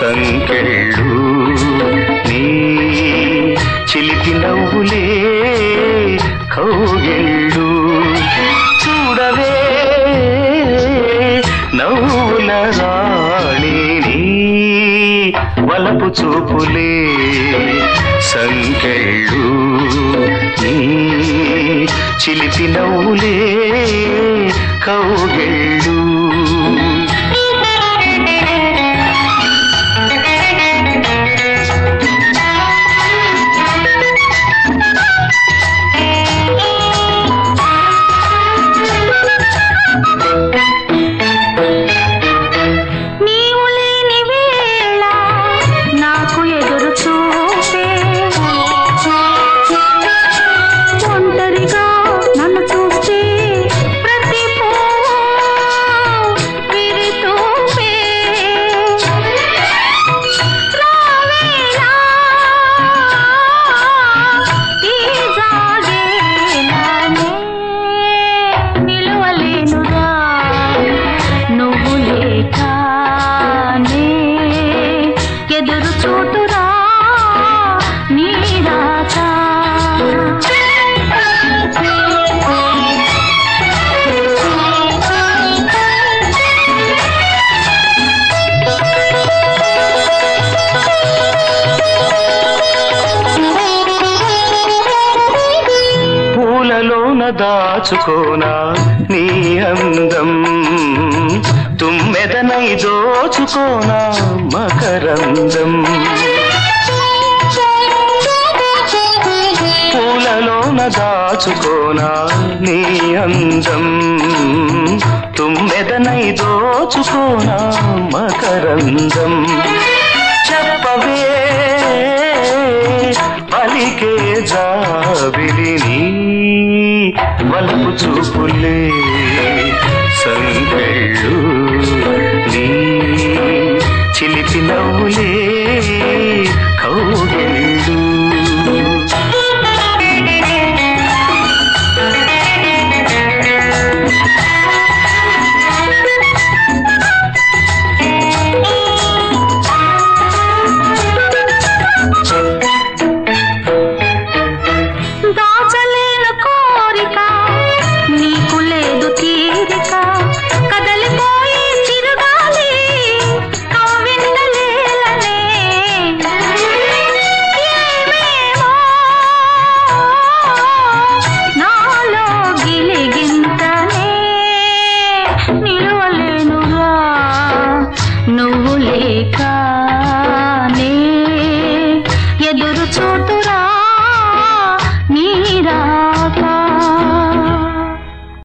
సంకెళ్ళు నీ చిలిపి నవ్వులే కౌగిళ్ళు చూడవే నవ్వుల రాణిని వలపు చూపులే సంకెళ్ళు నీ చిలిపి నవ్వులే కౌగిళ్ళు నీవు లేని వేళ నాకు ఎదురు చూపే ఒంటరిగా నన్ను చూస్తే ప్రతి విరితూపే రావేలా ఈ జాగేలానే నిలవలేనురా నువ్వు లేకానే ఎదురు చూటురా నీ రాక పూలలోన దాచుకోనా నీ అందం తుమ్మెదనై దోచుకోనా మకరందం పూలలోన దాచుకోనా నీ అందం తుమ్మెదనై దోచుకోనా మకరందం చెప్పవే పలికే జాబిలిని వలపు చూపులే సంగళ్ళు నీ చిలిపి నవ్వులే కౌగిళ్ళు దాచలేను కోరిక నీకు లేదు తీరిక కదలిపోయి చిరుగాలి కవిందలేలనే ఏమేమో నాలో గిలిగింతనే నిలవలేనురా నువ్వు లేకనే ఎదురు చూ